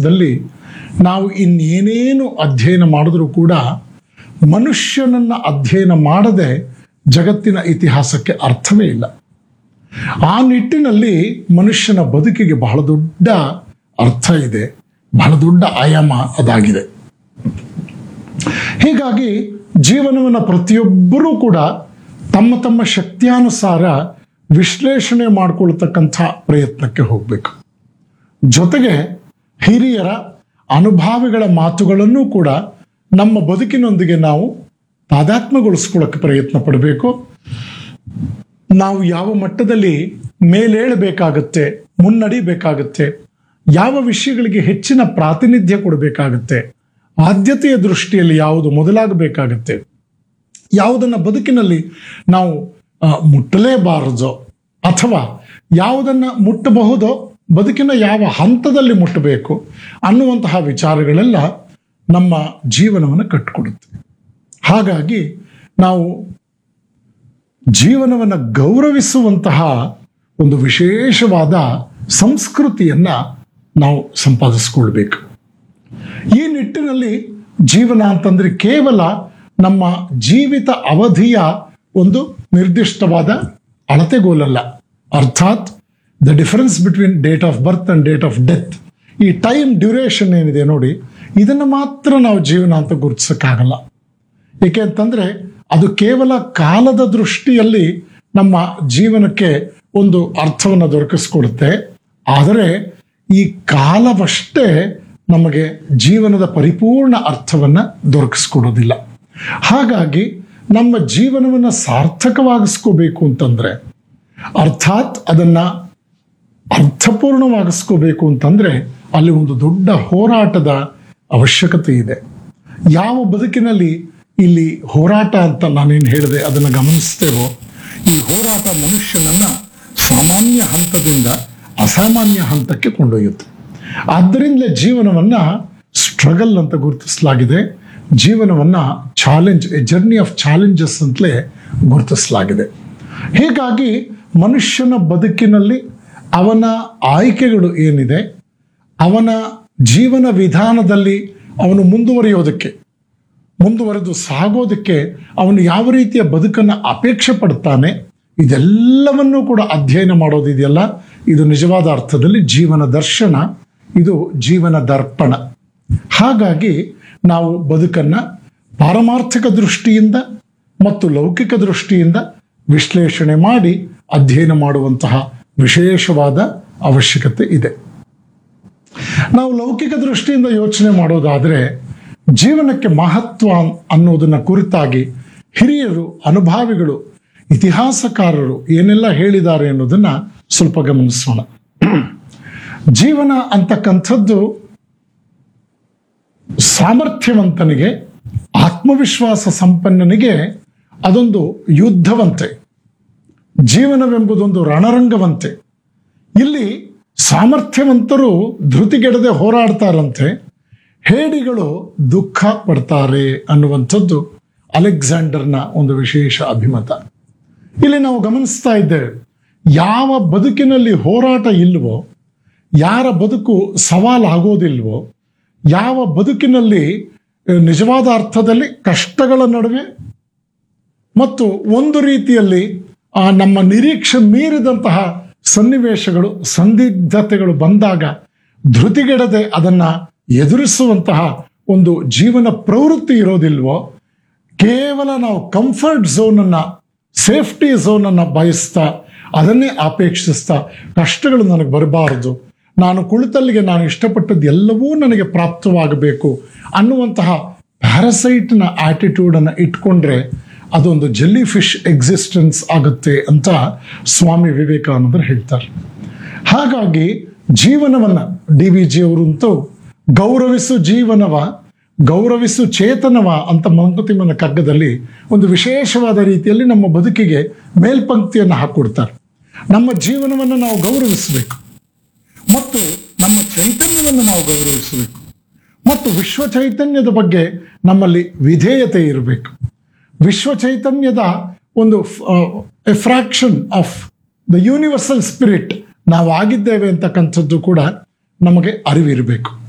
ಇತಿಹಾಸದಲ್ಲಿ ನಾವು ಇನ್ನೇನೇನು ಅಧ್ಯಯನ ಮಾಡಿದ್ರೂ ಕೂಡ ಮನುಷ್ಯನನ್ನ ಅಧ್ಯಯನ ಮಾಡದೆ ಜಗತ್ತಿನ ಇತಿಹಾಸಕ್ಕೆ ಅರ್ಥವೇ ಇಲ್ಲ ಆ ನಿಟ್ಟಿನಲ್ಲಿ ಮನುಷ್ಯನ ಬದುಕಿಗೆ ಬಹಳ ದೊಡ್ಡ ಅರ್ಥ ಇದೆ ಬಹಳ ದೊಡ್ಡ ಆಯಾಮ ಅದಾಗಿದೆ ಹೀಗಾಗಿ ಜೀವನವನ್ನು ಪ್ರತಿಯೊಬ್ಬರೂ ಕೂಡ ತಮ್ಮ ತಮ್ಮ ಶಕ್ತಿಯಾನುಸಾರ ವಿಶ್ಲೇಷಣೆ ಮಾಡಿಕೊಳ್ತಕ್ಕಂಥ ಪ್ರಯತ್ನಕ್ಕೆ ಹೋಗಬೇಕು ಜೊತೆಗೆ ಹಿರಿಯರ ಅನುಭಾವಿಗಳ ಮಾತುಗಳನ್ನು ಕೂಡ ನಮ್ಮ ಬದುಕಿನೊಂದಿಗೆ ನಾವು ತಾದಾತ್ಮ್ಯಗೊಳಿಸ್ಕೊಳ್ಳೋಕೆ ಪ್ರಯತ್ನ ಪಡಬೇಕು ನಾವು ಯಾವ ಮಟ್ಟದಲ್ಲಿ ಮೇಲೇಳಬೇಕಾಗತ್ತೆ ಮುನ್ನಡಿಬೇಕಾಗತ್ತೆ ಯಾವ ವಿಷಯಗಳಿಗೆ ಹೆಚ್ಚಿನ ಪ್ರಾತಿನಿಧ್ಯ ಕೊಡಬೇಕಾಗತ್ತೆ ಆದ್ಯತೆಯ ದೃಷ್ಟಿಯಲ್ಲಿ ಯಾವುದು ಮೊದಲಾಗಬೇಕಾಗತ್ತೆ ಯಾವುದನ್ನು ಬದುಕಿನಲ್ಲಿ ನಾವು ಆ, ಮುಟ್ಟಲೇಬಾರದೋ ಅಥವಾ ಯಾವುದನ್ನು ಮುಟ್ಟಬಹುದೋ ಬದುಕಿನ ಯಾವ ಹಂತದಲ್ಲಿ ಮುಟ್ಟಬೇಕು ಅನ್ನುವಂತಹ ವಿಚಾರಗಳೆಲ್ಲ ನಮ್ಮ ಜೀವನವನ್ನು ಕಟ್ಟಿಕೊಡುತ್ತೆ ಹಾಗಾಗಿ ನಾವು ಜೀವನವನ್ನು ಗೌರವಿಸುವಂತಹ ಒಂದು ವಿಶೇಷವಾದ ಸಂಸ್ಕೃತಿಯನ್ನ ನಾವು ಸಂಪಾದಿಸ್ಕೊಳ್ಬೇಕು ಈ ನಿಟ್ಟಿನಲ್ಲಿ ಜೀವನ ಅಂತಂದ್ರೆ ಕೇವಲ ನಮ್ಮ ಜೀವಿತ ಅವಧಿಯ ಒಂದು ನಿರ್ದಿಷ್ಟವಾದ ಅಳತೆಗೋಲಲ್ಲ ಅರ್ಥಾತ್ the difference between date of birth and date of death ಈ ಟೈಮ್ ಡ್ಯೂರೇಷನ್ ಏನಿದೆ ನೋಡಿ ಇದನ್ನು ಮಾತ್ರ ನಾವು ಜೀವನ ಅಂತ ಗುರುತಿಸಕ್ಕಾಗಲ್ಲ ಏಕೆ ಅಂತಂದ್ರೆ ಅದು ಕೇವಲ ಕಾಲದ ದೃಷ್ಟಿಯಲ್ಲಿ ನಮ್ಮ ಜೀವನಕ್ಕೆ ಒಂದು ಅರ್ಥವನ್ನು ದೊರಕಿಸ್ಕೊಡುತ್ತೆ ಆದರೆ ಈ ಕಾಲವಷ್ಟೇ ನಮಗೆ ಜೀವನದ ಪರಿಪೂರ್ಣ ಅರ್ಥವನ್ನು ದೊರಕಿಸ್ಕೊಡೋದಿಲ್ಲ ಹಾಗಾಗಿ ನಮ್ಮ ಜೀವನವನ್ನು ಸಾರ್ಥಕವಾಗಿಸ್ಕೋಬೇಕು ಅಂತಂದ್ರೆ ಅರ್ಥಾತ್ ಅದನ್ನ ಅರ್ಥಪೂರ್ಣವಾಗಿಸ್ಕೋಬೇಕು ಅಂತಂದ್ರೆ ಅಲ್ಲಿ ಒಂದು ದೊಡ್ಡ ಹೋರಾಟದ ಅವಶ್ಯಕತೆ ಇದೆ ಯಾವ ಬದುಕಿನಲ್ಲಿ ಇಲ್ಲಿ ಹೋರಾಟ ಅಂತ ನಾನೇನು ಹೇಳಿದೆ ಅದನ್ನು ಗಮನಿಸ್ತೇವೋ ಈ ಹೋರಾಟ ಮನುಷ್ಯನನ್ನ ಸಾಮಾನ್ಯ ಹಂತದಿಂದ ಅಸಾಮಾನ್ಯ ಹಂತಕ್ಕೆ ಕೊಂಡೊಯ್ಯುತ್ತೆ ಆದ್ದರಿಂದಲೇ ಜೀವನವನ್ನ ಸ್ಟ್ರಗಲ್ ಅಂತ ಗುರುತಿಸಲಾಗಿದೆ ಜೀವನವನ್ನ challenge a journey of challenges ಅಂತಲೇ ಗುರುತಿಸಲಾಗಿದೆ ಹೀಗಾಗಿ ಮನುಷ್ಯನ ಬದುಕಿನಲ್ಲಿ ಅವನ ಆಯ್ಕೆಗಳು ಏನಿದೆ ಅವನ ಜೀವನ ವಿಧಾನದಲ್ಲಿ ಅವನು ಮುಂದುವರಿಯೋದಕ್ಕೆ ಮುಂದುವರೆದು ಸಾಗೋದಕ್ಕೆ ಅವನು ಯಾವ ರೀತಿಯ ಬದುಕನ್ನು ಅಪೇಕ್ಷೆ ಪಡ್ತಾನೆ ಇದೆಲ್ಲವನ್ನೂ ಕೂಡ ಅಧ್ಯಯನ ಮಾಡೋದಿದೆಯಲ್ಲ ಇದು ನಿಜವಾದ ಅರ್ಥದಲ್ಲಿ ಜೀವನ ದರ್ಶನ ಇದು ಜೀವನ ದರ್ಪಣ ಹಾಗಾಗಿ ನಾವು ಬದುಕನ್ನು ಪಾರಮಾರ್ಥಿಕ ದೃಷ್ಟಿಯಿಂದ ಮತ್ತು ಲೌಕಿಕ ದೃಷ್ಟಿಯಿಂದ ವಿಶ್ಲೇಷಣೆ ಮಾಡಿ ಅಧ್ಯಯನ ಮಾಡುವಂತಹ ವಿಶೇಷವಾದ ಅವಶ್ಯಕತೆ ಇದೆ ನಾವು ಲೌಕಿಕ ದೃಷ್ಟಿಯಿಂದ ಯೋಚನೆ ಮಾಡೋದಾದ್ರೆ ಜೀವನಕ್ಕೆ ಮಹತ್ವ ಅನ್ನೋದನ್ನ ಕುರಿತಾಗಿ ಹಿರಿಯರು ಅನುಭಾವಿಗಳು ಇತಿಹಾಸಕಾರರು ಏನೆಲ್ಲ ಹೇಳಿದ್ದಾರೆ ಅನ್ನೋದನ್ನ ಸ್ವಲ್ಪ ಗಮನಿಸೋಣ ಜೀವನ ಅಂತಕ್ಕಂಥದ್ದು ಸಾಮರ್ಥ್ಯವಂತನಿಗೆ ಆತ್ಮವಿಶ್ವಾಸ ಸಂಪನ್ನನಿಗೆ ಅದೊಂದು ಯುದ್ಧವಂತೆ ಜೀವನವೆಂಬುದೊಂದು ರಣರಂಗವಂತೆ ಇಲ್ಲಿ ಸಾಮರ್ಥ್ಯವಂತರು ಧೃತಿಗೆಡದೆ ಹೋರಾಡ್ತಾರಂತೆ ಹೇಡಿಗಳು ದುಃಖ ಪಡ್ತಾರೆ ಅನ್ನುವಂಥದ್ದು ಅಲೆಕ್ಸಾಂಡರ್ನ ಒಂದು ವಿಶೇಷ ಅಭಿಮತ ಇಲ್ಲಿ ನಾವು ಗಮನಿಸ್ತಾ ಇದ್ದೇವೆ ಯಾವ ಬದುಕಿನಲ್ಲಿ ಹೋರಾಟ ಇಲ್ವೋ ಯಾರ ಬದುಕು ಸವಾಲಾಗೋದಿಲ್ವೋ ಯಾವ ಬದುಕಿನಲ್ಲಿ ಅಹ್, ನಿಜವಾದ ಅರ್ಥದಲ್ಲಿ ಕಷ್ಟಗಳ ನಡುವೆ ಮತ್ತು ಒಂದು ರೀತಿಯಲ್ಲಿ ಆ ನಮ್ಮ ನಿರೀಕ್ಷೆ ಮೀರಿದಂತಹ ಸನ್ನಿವೇಶಗಳು ಸಂದಿಗ್ಧತೆಗಳು ಬಂದಾಗ ಧೃತಿಗೆಡದೆ ಅದನ್ನ ಎದುರಿಸುವಂತಹ ಒಂದು ಜೀವನ ಪ್ರವೃತ್ತಿ ಇರೋದಿಲ್ವೋ ಕೇವಲ ನಾವು ಕಂಫರ್ಟ್ ಝೋನನ್ನು ಸೇಫ್ಟಿ ಝೋನನ್ನು ಬಯಸ್ತಾ ಅದನ್ನೇ ಅಪೇಕ್ಷಿಸ್ತಾ ಕಷ್ಟಗಳು ನನಗೆ ಬರಬಾರದು ನಾನು ಕುಳಿತಲ್ಲಿಗೆ ನಾನು ಇಷ್ಟಪಟ್ಟದ್ದು ಎಲ್ಲವೂ ನನಗೆ ಪ್ರಾಪ್ತವಾಗಬೇಕು ಅನ್ನುವಂತಹ ಪ್ಯಾರಸೈಟ್ನ ಆಟಿಟ್ಯೂಡನ್ನು ಇಟ್ಕೊಂಡ್ರೆ ಅದೊಂದು ಜೆಲ್ಲಿ ಫಿಶ್ ಎಕ್ಸಿಸ್ಟೆನ್ಸ್ ಆಗುತ್ತೆ ಅಂತ ಸ್ವಾಮಿ ವಿವೇಕಾನಂದರು ಹೇಳ್ತಾರೆ ಹಾಗಾಗಿ ಜೀವನವನ್ನ ಡಿ ವಿ ಜಿ ಅವರಂತೂ ಗೌರವಿಸು ಜೀವನವ ಗೌರವಿಸು ಚೇತನವ ಅಂತ ಮಂಕುತಿಮ್ಮನ ಕಗ್ಗದಲ್ಲಿ ಒಂದು ವಿಶೇಷವಾದ ರೀತಿಯಲ್ಲಿ ನಮ್ಮ ಬದುಕಿಗೆ ಮೇಲ್ಪಂಕ್ತಿಯನ್ನು ಹಾಕೊಡ್ತಾರೆ ನಮ್ಮ ಜೀವನವನ್ನು ನಾವು ಗೌರವಿಸಬೇಕು ಮತ್ತು ನಮ್ಮ ಚೈತನ್ಯವನ್ನು ನಾವು ಗೌರವಿಸಬೇಕು ಮತ್ತು ವಿಶ್ವ ಚೈತನ್ಯದ ಬಗ್ಗೆ ನಮ್ಮಲ್ಲಿ ವಿಧೇಯತೆ ಇರಬೇಕು ವಿಶ್ವ ಚೈತನ್ಯದ ಒಂದು fraction of the universal spirit ನಾವು ಆಗಿದ್ದೇವೆ ಅಂತಕ್ಕಂಥದ್ದು ಕೂಡ ನಮಗೆ ಅರಿವಿರಬೇಕು